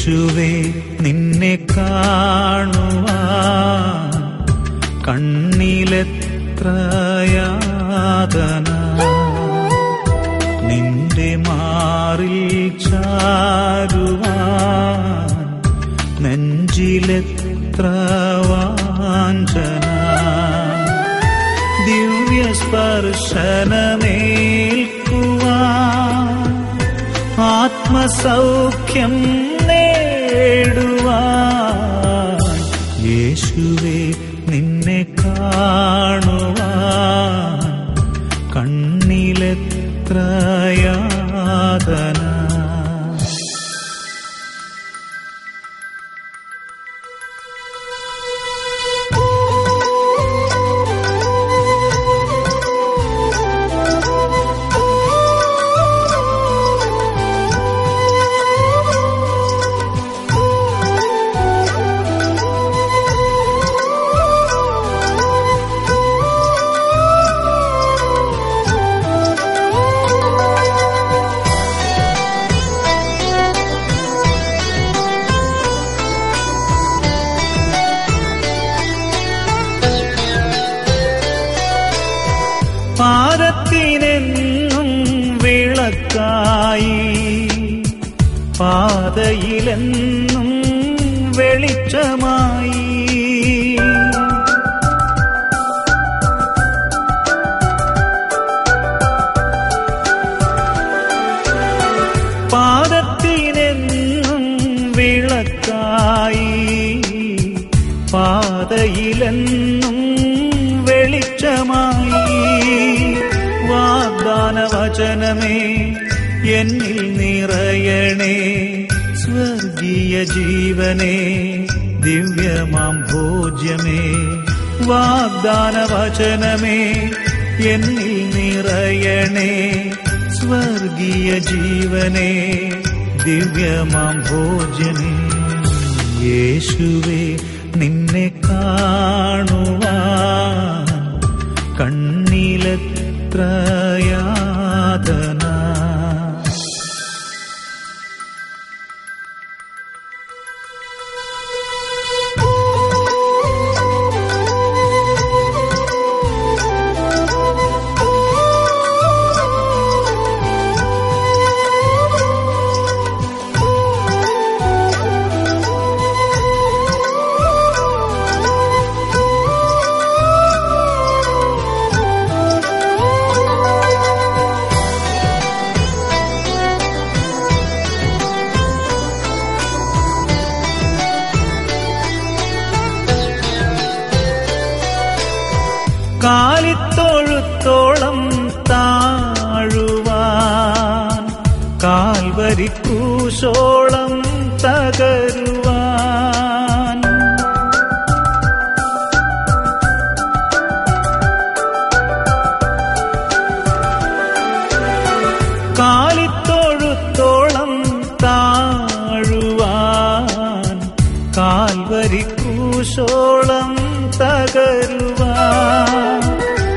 യേശുവേ നിന്നെ കാണുവാൻ കണ്ണിലെത്ര യാതന നിന്റെ മാറിൽ ചാരുവാൻ നെഞ്ചിലെത്ര വാഞ്ചന ദിവ്യസ്പർശനമേൽക്കുവാൻ ആത്മസൗഖ്യം നേടുവാൻ യേശുവേ നിന്നെ കാണുവാൻ കണ്ണിലെത്ര യാതന പാദത്തിനെന്നും വിളക്കായി പാതയിലെന്നും വെളിച്ചമായി പാദത്തിനെന്നും വിളക്കായി പാതയിലെന്നും വെളിച്ചമായി വാഗ്ദാന വചനമേ എന്നിൽ നിറയണേ സ്വർഗീയ ജീവനേ ദിവ്യമാം ഭോജ്യമേ വാഗ്ദാന വചനമേ എന്നിൽ നിറയണേ സ്വർഗീയ ജീവനേ ദിവ്യമാം ഭോജ്യമേ യേശുവേ നിന്നെ കാണുവാൻ കണ്ണിലെത്ര യാതന കാലിത്തൊഴുത്തോളം താഴുവാൻ കാൽവരിക്കൂശോളം തകരുവാൻ കാലിത്തൊഴുത്തോളം താഴുവാൻ കാൽവരിക്കൂശോളം തകരുവാൻ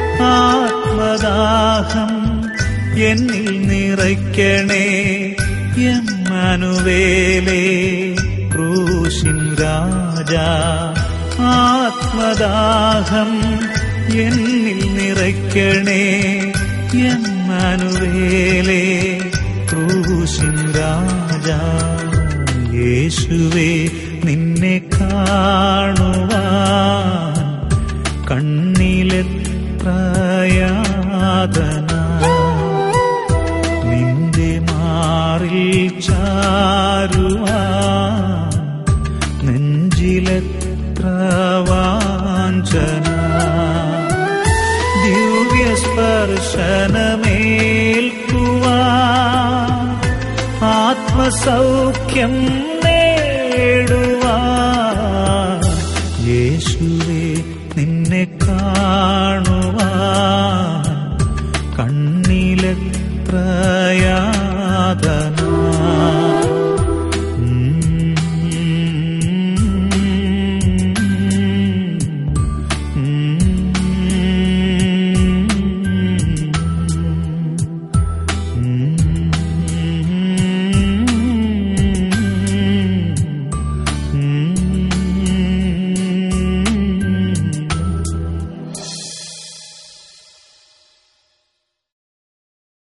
ആത്മദാഹം എന്നിൽ നിറയ്ക്കണേ എമ്മനുവേലേ ക്രൂശിൻ രാജ ആത്മദാഹം എന്നിൽ നിറയ്ക്കണേ എമ്മനുവേലേ ക്രൂശിൻ രാജ യേശുവേ നിന്നെ കാണുവാൻ കണ്ണിലെത്ര യാതന നിന്റെ മാറിൽ ചാരുവാൻ നെഞ്ചിലെത്ര വാഞ്ചന ദിവ്യസ്പർശനമേൽക്കുവാൻ ആത്മസൗഖ്യം നേടുവാൻ യേശു